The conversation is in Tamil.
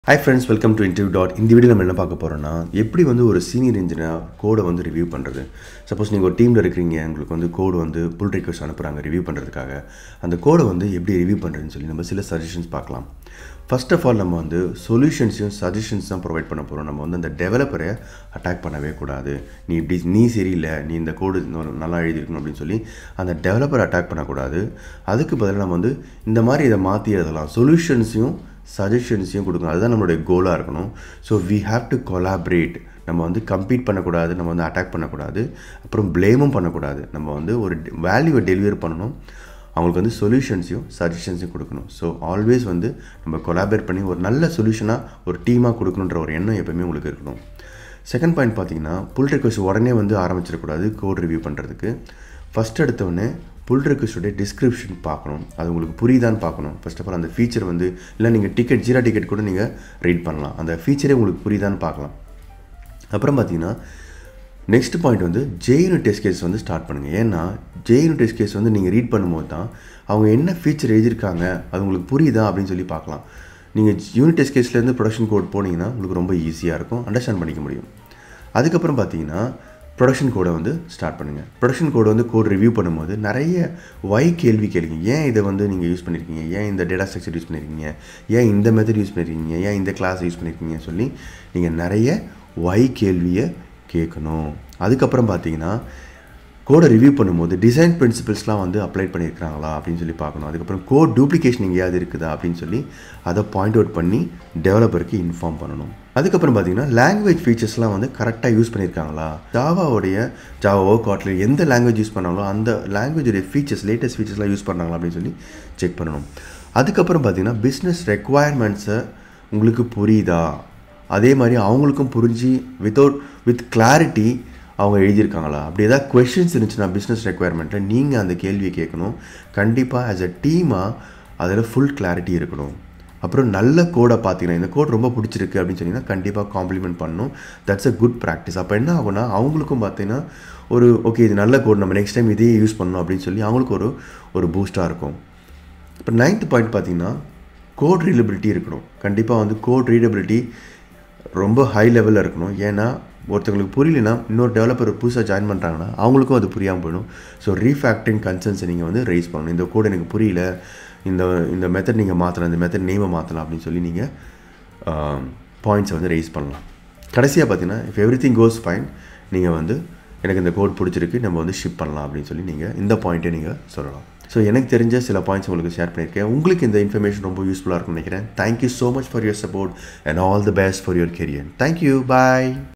high friends welcome to interview dot இந்த வீடியோ நம்ம என்ன பார்க்க போகிறோம்னா எப்படி வந்து ஒரு சீனியர் இன்ஜினியர் கோடை வந்து ரிவ்யூ பண்ணுறது சப்போஸ் நீங்கள் ஒரு டீமில் இருக்கிறீங்க உங்களுக்கு வந்து கோடு வந்து புல் ரிக்வஸ்ட் அனுப்புகிறாங்க ரிவ்யூ பண்ணுறதுக்காக அந்த கோடை வந்து எப்படி ரிவ்யூ பண்ணுறதுன்னு சொல்லி நம்ம சில சஜஷன்ஸ் பார்க்கலாம் ஃபர்ஸ்ட் ஆஃப் ஆல் நம்ம வந்து சொல்யூஷன்ஸையும் சஜஷன்ஸ் தான் ப்ரொவைட் பண்ண போகிறோம் நம்ம வந்து அந்த டெவலப்பரை அட்டாக் பண்ணவே கூடாது நீ இப்படி நீ சரியில்லை நீ இந்த கோடு நல்லா எழுதியிருக்கணும் அப்படின்னு சொல்லி அந்த டெவலப்பரை அட்டாக் பண்ணக்கூடாது அதுக்கு பதிலாக நம்ம வந்து இந்த மாதிரி இதை மாற்றி எழுதலாம் சொல்யூஷன்ஸையும் சஜஷன்ஸையும் கொடுக்கணும் அதுதான் நம்மளுடைய கோலாக இருக்கணும் so we have to collaborate நம்ம வந்து கம்பீட் பண்ணக்கூடாது நம்ம வந்து அட்டாக் பண்ணக்கூடாது அப்புறம் ப்ளேமும் பண்ணக்கூடாது நம்ம வந்து ஒரு வேல்யூவை டெலிவர் பண்ணணும் அவங்களுக்கு வந்து சொல்யூஷன்ஸையும் சஜஷன்ஸையும் கொடுக்கணும் ஸோ ஆல்வேஸ் வந்து நம்ம கொலாபரேட் பண்ணி ஒரு நல்ல சொல்யூஷனாக ஒரு டீமாக கொடுக்கணுன்ற ஒரு எண்ணம் எப்போயுமே உங்களுக்கு இருக்கணும் செகண்ட் பாயிண்ட் பார்த்தீங்கன்னா புல் ரிக்வஸ்ட் உடனே வந்து ஆரம்பிச்சிடக்கூடாது கோட் ரிவ்யூ பண்ணுறதுக்கு ஃபஸ்ட் எடுத்தவொடனே புல் ரிக்வஸ்டோடைய டிஸ்கிரிப்ஷன் பார்க்கணும் அது உங்களுக்கு புரியுதான்னு பார்க்கணும் ஃபர்ஸ்ட் ஆஃப் ஆல் அந்த ஃபீச்சர் வந்து இல்லை நீங்கள் டிக்கெட் ஜீரா டிக்கெட் கூட நீங்கள் ரீட் பண்ணலாம் அந்த ஃபீச்சரே உங்களுக்கு புரியுதான்னு பார்க்கலாம் அப்புறம் பார்த்தீங்கன்னா நெக்ஸ்ட் பாயிண்ட் வந்து ஜேயூனிட் டெஸ்ட் கேஸ் வந்து ஸ்டார்ட் பண்ணுங்கள் ஏன்னா ஜேயூனிட் டெஸ்ட் கேஸ் வந்து நீங்கள் ரீட் பண்ணும்போது தான் அவங்க என்ன ஃபீச்சர் எழுதியிருக்காங்க அது உங்களுக்கு புரியுதா அப்படின்னு சொல்லி பார்க்கலாம் நீங்கள் யூனிட் டெஸ்ட் கேஸ்லேருந்து ப்ரொடக்ஷன் கோட் போனீங்கன்னா உங்களுக்கு ரொம்ப ஈஸியாக இருக்கும் அண்டர்ஸ்டாண்ட் பண்ணிக்க முடியும் அதுக்கப்புறம் பார்த்தீங்கன்னா ப்ரொடக்ஷன் கோடை வந்து ஸ்டார்ட் பண்ணுங்கள் ப்ரொடக்ஷன் கோடை வந்து கோட் ரிவ்யூ பண்ணும்போது நிறைய வை கேள்வி கேளுங்க ஏன் இதை வந்து நீங்கள் யூஸ் பண்ணியிருக்கீங்க ஏன் இந்த டேட்டா ஸ்ட்ரக்சர் யூஸ் பண்ணியிருக்கீங்க ஏன் இந்த மெத்தட் யூஸ் பண்ணியிருக்கீங்க ஏன் இந்த கிளாஸ் யூஸ் பண்ணியிருக்கீங்கன்னு சொல்லி நீங்கள் நிறைய வை கேள்வியை கேட்கணும் அதுக்கப்புறம் பார்த்தீங்கன்னா கோடை ரிவ்யூ பண்ணும்போது டிசைன் பிரின்சிபல்ஸ்லாம் வந்து அப்ளை பண்ணியிருக்கிறாங்களா அப்படின்னு சொல்லி பார்க்கணும் அதுக்கப்புறம் கோட் டூப்ளிகேஷன் எங்கேயாவது இருக்குதா அப்படின்னு சொல்லி அதை பாயிண்ட் அவுட் பண்ணி டெவலப்பருக்கு இன்ஃபார்ம் பண்ணணும் அதுக்கப்புறம் பார்த்தீங்கன்னா லாங்குவேஜ் ஃபீச்சர்ஸ்லாம் வந்து கரெக்டாக யூஸ் பண்ணியிருக்காங்களா ஜாவாவுடைய ஜாவாவோ காட்லியோ எந்த லாங்குவேஜ் யூஸ் பண்ணாங்களோ அந்த லாங்குவேஜுடைய ஃபீச்சர்ஸ் லேட்டஸ்ட் ஃபீச்சர்ஸ்லாம் யூஸ் பண்ணாங்களா அப்படின்னு சொல்லி செக் பண்ணணும் அதுக்கப்புறம் பார்த்தீங்கன்னா பிஸ்னஸ் ரெக்குவயர்மெண்ட்ஸை உங்களுக்கு புரியுதா அதே மாதிரி அவங்களுக்கும் புரிஞ்சு வித்தவுட் வித் கிளாரிட்டி அவங்க எழுதியிருக்காங்களா அப்படி ஏதாவது கொஷின்ஸ் இருந்துச்சுன்னா பிஸ்னஸ் ரெக்குவயர்மெண்ட்டில் நீங்கள் அந்த கேள்வியை கேட்கணும் கண்டிப்பாக ஆஸ் அ டீமாக அதில் ஃபுல் கிளாரிட்டி இருக்கணும் அப்புறம் நல்ல கோடை பார்த்தீங்கன்னா இந்த கோட் ரொம்ப பிடிச்சிருக்கு அப்படின்னு சொன்னீங்கன்னா கண்டிப்பாக காம்ப்ளிமெண்ட் பண்ணணும் தட்ஸ் அ குட் ப்ராக்டிஸ் அப்போ என்ன ஆகும்னா அவங்களுக்கும் பார்த்தீங்கன்னா ஒரு ஓகே இது நல்ல கோட் நம்ம நெக்ஸ்ட் டைம் இதே யூஸ் பண்ணணும் அப்படின்னு சொல்லி அவங்களுக்கு ஒரு ஒரு பூஸ்ட்டாக இருக்கும் இப்போ நைன்த் பாயிண்ட் பார்த்தீங்கன்னா கோட் ரீடபிலிட்டி இருக்கணும் கண்டிப்பாக வந்து கோட் ரீடபிலிட்டி ரொம்ப ஹை லெவலில் இருக்கணும் ஏன்னா ஒருத்தவங்களுக்கு புரியலனா இன்னொரு டெவலப்பர் புதுசாக ஜாயின் பண்ணுறாங்கன்னா அவங்களுக்கும் அது புரியாமல் போயிடும் ஸோ ரீஃபேக்டிங் கன்சர்ன்ஸை நீங்கள் வந்து ரைஸ் பண்ணணும் இந்த கோட் எனக்கு புரியல இந்த இந்த மெத்தட் நீங்கள் மாற்றலாம் இந்த மெத்தட் நேமை மாற்றலாம் அப்படின்னு சொல்லி நீங்கள் பாயிண்ட்ஸை வந்து ரைஸ் பண்ணலாம் கடைசியாக பார்த்தீங்கன்னா if everything goes fine நீங்கள் வந்து எனக்கு இந்த கோட் பிடிச்சிருக்கு நம்ம வந்து ஷிப் பண்ணலாம் அப்படின்னு சொல்லி நீங்கள் இந்த பாயிண்ட்டை நீங்கள் சொல்லலாம் ஸோ எனக்கு தெரிஞ்ச சில பாயிண்ட்ஸ் உங்களுக்கு ஷேர் பண்ணியிருக்கேன் உங்களுக்கு இந்த இன்ஃபர்மேஷன் ரொம்ப யூஸ்ஃபுல்லாக இருக்கும்னு நினைக்கிறேன் thank you so much for your support and all the best for your career thank you bye